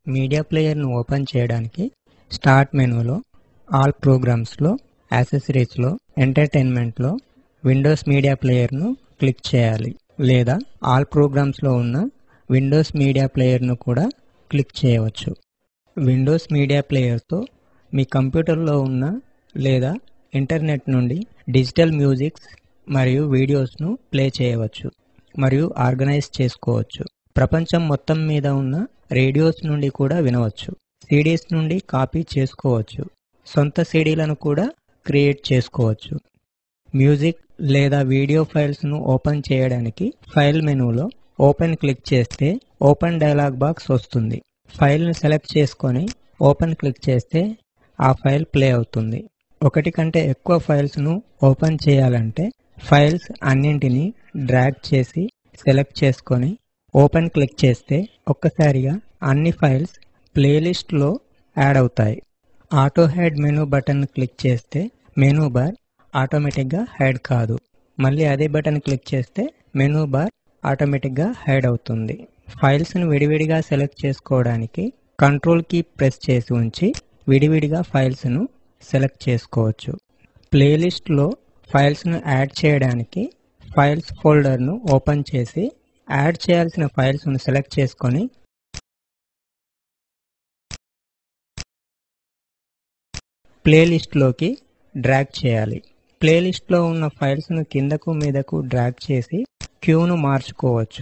media ప్లేయర్ను open చేయడానికి start మెనూలో ఆల్ ప్రోగ్రామ్స్లో యాక్సెసరీస్లో ఎంటర్టైన్మెంట్లో విండోస్ మీడియా ప్లేయర్ను క్లిక్ చేయాలి లేదా ఆల్ ప్రోగ్రామ్స్లో ఉన్న విండోస్ మీడియా ప్లేయర్ను కూడా క్లిక్ చేయవచ్చు విండోస్ మీడియా ప్లేయర్తో మీ కంప్యూటర్లో ఉన్న లేదా ఇంటర్నెట్ నుండి డిజిటల్ మ్యూజిక్స్ మరియు వీడియోస్ను ప్లే చేయవచ్చు మరియు ఆర్గనైజ్ చేసుకోవచ్చు ప్రపంచం మొత్తం మీద ఉన్న రేడియోస్ నుండి కూడా వినవచ్చు సిడీస్ నుండి కాపీ చేసుకోవచ్చు సొంత సీడీలను కూడా క్రియేట్ చేసుకోవచ్చు మ్యూజిక్ లేదా వీడియో ఫైల్స్ను ఓపెన్ చేయడానికి ఫైల్ మెనూలో ఓపెన్ క్లిక్ చేస్తే ఓపెన్ డైలాగ్ బాక్స్ వస్తుంది ఫైల్ను సెలెక్ట్ చేసుకొని ఓపెన్ క్లిక్ చేస్తే ఆ ఫైల్ ప్లే అవుతుంది ఒకటి కంటే ఎక్కువ ఫైల్స్ను ఓపెన్ చేయాలంటే ఫైల్స్ అన్నింటినీ డ్రాగ్ చేసి సెలెక్ట్ చేసుకొని ఓపెన్ క్లిక్ చేస్తే ఒక్కసారిగా అన్ని ఫైల్స్ ప్లేలిస్ట్లో యాడ్ అవుతాయి auto hide menu button click చేస్తే మెనూ బార్ ఆటోమేటిక్గా హెడ్ కాదు మళ్ళీ అదే బటన్ క్లిక్ చేస్తే మెనూ బార్ ఆటోమేటిక్గా హైడ్ అవుతుంది ఫైల్స్ను విడివిడిగా సెలెక్ట్ చేసుకోవడానికి కంట్రోల్ కీ ప్రెస్ చేసి ఉంచి విడివిడిగా ఫైల్స్ను సెలెక్ట్ చేసుకోవచ్చు ప్లేలిస్ట్లో ఫైల్స్ను యాడ్ చేయడానికి ఫైల్స్ ఫోల్డర్ను ఓపెన్ చేసి యాడ్ చేయాల్సిన ఫైల్స్ను సెలెక్ట్ చేసుకొని ప్లేలిస్ట్లోకి డ్రాగ్ చేయాలి ప్లేలిస్ట్లో ఉన్న ఫైల్స్ను కిందకు మీదకు డ్రాగ్ చేసి క్యూను మార్చుకోవచ్చు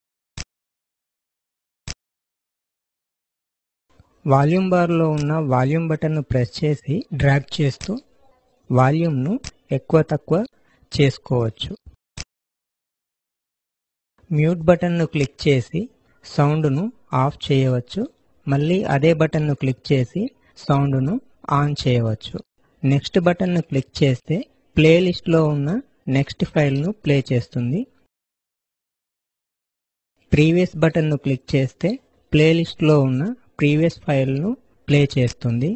వాల్యూమ్ బార్లో ఉన్న వాల్యూమ్ బటన్ను ప్రెస్ చేసి డ్రాగ్ చేస్తూ వాల్యూమ్ను ఎక్కువ తక్కువ చేసుకోవచ్చు మ్యూట్ బటన్ను క్లిక్ చేసి సౌండ్ను ఆఫ్ చేయవచ్చు మళ్ళీ అదే బటన్ను క్లిక్ చేసి సౌండ్ను ఆన్ చేయవచ్చు నెక్స్ట్ బటన్ను క్లిక్ చేస్తే ప్లేలిస్ట్లో ఉన్న నెక్స్ట్ ఫైల్ను ప్లే చేస్తుంది ప్రీవియస్ బటన్ను క్లిక్ చేస్తే ప్లేలిస్ట్లో ఉన్న ప్రీవియస్ ఫైల్ను ప్లే చేస్తుంది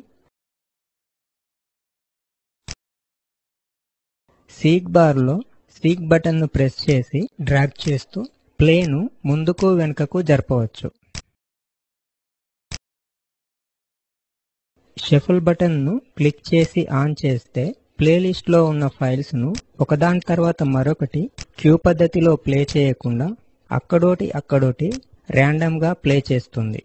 సీక్ బార్లో సీక్ బటన్ను ప్రెస్ చేసి డ్రాగ్ చేస్తూ ప్లేను ముందుకు వెనుకకు జరపవచ్చు షఫుల్ బటన్ను క్లిక్ చేసి ఆన్ చేస్తే ప్లేలిస్ట్లో ఉన్న ఫైల్స్ను ఒకదాని తర్వాత మరొకటి క్యూ పద్ధతిలో ప్లే చేయకుండా అక్కడోటి అక్కడోటి ర్యాండమ్గా ప్లే చేస్తుంది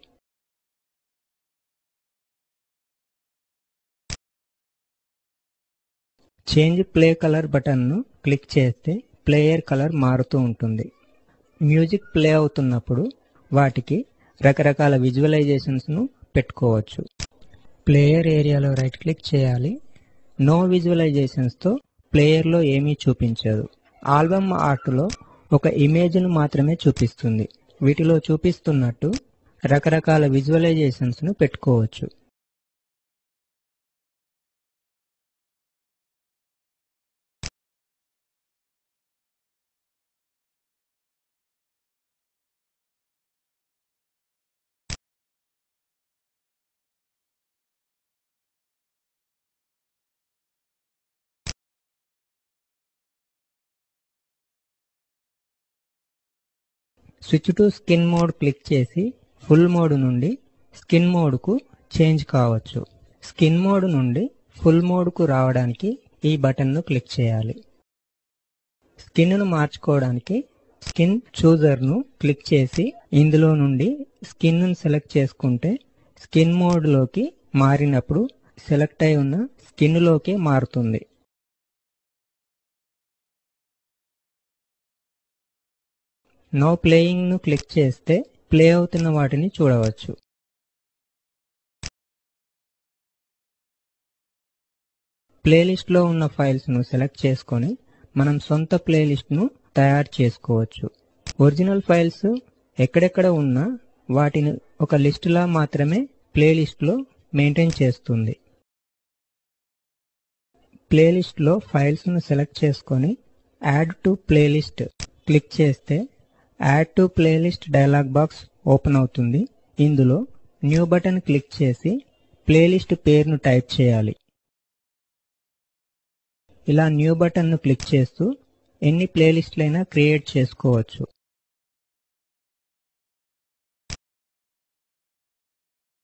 చేంజ్ ప్లే కలర్ బటన్ను క్లిక్ చేస్తే ప్లేయర్ కలర్ మారుతూ ఉంటుంది మ్యూజిక్ ప్లే అవుతున్నప్పుడు వాటికి రకరకాల విజువలైజేషన్స్ను పెట్టుకోవచ్చు ప్లేయర్ ఏరియాలో రైట్ క్లిక్ చేయాలి నో విజువలైజేషన్స్తో ప్లేయర్లో ఏమీ చూపించదు ఆల్బమ్ ఆర్ట్లో ఒక ఇమేజ్ను మాత్రమే చూపిస్తుంది వీటిలో చూపిస్తున్నట్టు రకరకాల విజువలైజేషన్స్ను పెట్టుకోవచ్చు switch to skin mode click చేసి ఫుల్ మోడ్ నుండి స్కిన్ మోడ్కు చేంజ్ కావచ్చు స్కిన్ మోడ్ నుండి ఫుల్ మోడ్కు రావడానికి ఈ బటన్ను క్లిక్ చేయాలి స్కిన్ను మార్చుకోవడానికి స్కిన్ చూజర్ను క్లిక్ చేసి ఇందులో నుండి స్కిన్ను సెలెక్ట్ చేసుకుంటే స్కిన్ మోడ్లోకి మారినప్పుడు సెలెక్ట్ అయి ఉన్న స్కిన్లోకే మారుతుంది నో ప్లేయింగ్ను క్లిక్ చేస్తే ప్లే అవుతున్న వాటిని చూడవచ్చు ప్లేలిస్ట్లో ఉన్న ఫైల్స్ను సెలెక్ట్ చేసుకొని మనం సొంత ప్లేలిస్ట్ను తయారు చేసుకోవచ్చు ఒరిజినల్ ఫైల్స్ ఎక్కడెక్కడ ఉన్నా వాటిని ఒక లిస్టులా మాత్రమే ప్లేలిస్ట్లో మెయింటైన్ చేస్తుంది ప్లేలిస్ట్లో ఫైల్స్ను సెలెక్ట్ చేసుకొని యాడ్ టు ప్లేలిస్ట్ క్లిక్ చేస్తే add to playlist dialog box open అవుతుంది ఇందులో న్యూ బటన్ క్లిక్ చేసి ప్లేలిస్ట్ పేరును టైప్ చేయాలి ఇలా న్యూ బటన్ను క్లిక్ చేస్తూ ఎన్ని ప్లేలిస్టులైనా క్రియేట్ చేసుకోవచ్చు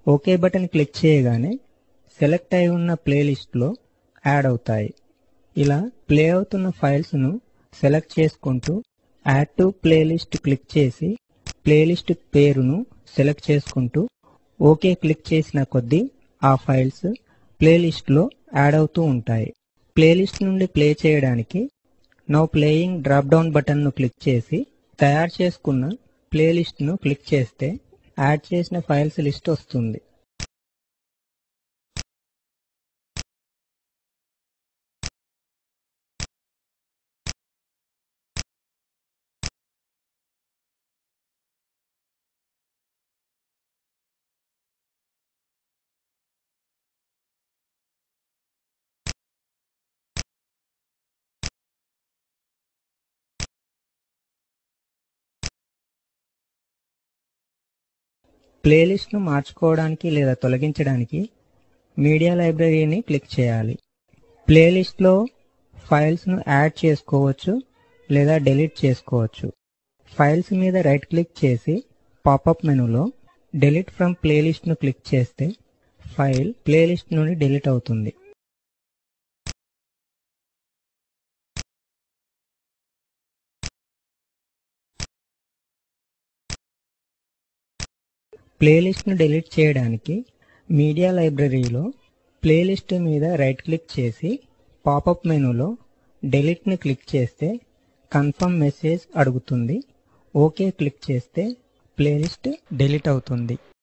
ఓకే బటన్ క్లిక్ చేయగానే సెలెక్ట్ అయి ఉన్న ప్లేలిస్ట్లో యాడ్ అవుతాయి ఇలా ప్లే అవుతున్న ఫైల్స్ను సెలెక్ట్ చేసుకుంటూ యాడ్ టు ప్లేలిస్ట్ క్లిక్ చేసి ప్లేలిస్ట్ పేరును సెలెక్ట్ చేసుకుంటూ ఓకే క్లిక్ చేసిన కొద్దీ ఆ ఫైల్స్ ప్లేలిస్ట్లో యాడ్ అవుతూ ఉంటాయి ప్లేలిస్ట్ నుండి ప్లే చేయడానికి నో ప్లేయింగ్ డ్రాప్ డౌన్ బటన్ను క్లిక్ చేసి తయారు చేసుకున్న ప్లేలిస్ట్ను క్లిక్ చేస్తే యాడ్ చేసిన ఫైల్స్ లిస్ట్ వస్తుంది ప్లేలిస్ట్ను మార్చుకోవడానికి లేదా తొలగించడానికి మీడియా లైబ్రరీని క్లిక్ చేయాలి ప్లేలిస్ట్లో ఫైల్స్ను యాడ్ చేసుకోవచ్చు లేదా డిలీట్ చేసుకోవచ్చు ఫైల్స్ మీద రైట్ క్లిక్ చేసి పాపప్ మెనూలో డిలీట్ ఫ్రమ్ ప్లేలిస్ట్ను క్లిక్ చేస్తే ఫైల్ ప్లేలిస్ట్ నుండి డిలీట్ అవుతుంది ప్లేలిస్ట్ను డిలీట్ చేయడానికి మీడియా లైబ్రరీలో ప్లేలిస్ట్ మీద రైట్ క్లిక్ చేసి పాపప్ మెనూలో డిలీట్ని క్లిక్ చేస్తే కన్ఫర్మ్ మెసేజ్ అడుగుతుంది ఓకే క్లిక్ చేస్తే ప్లేలిస్ట్ డిలీట్ అవుతుంది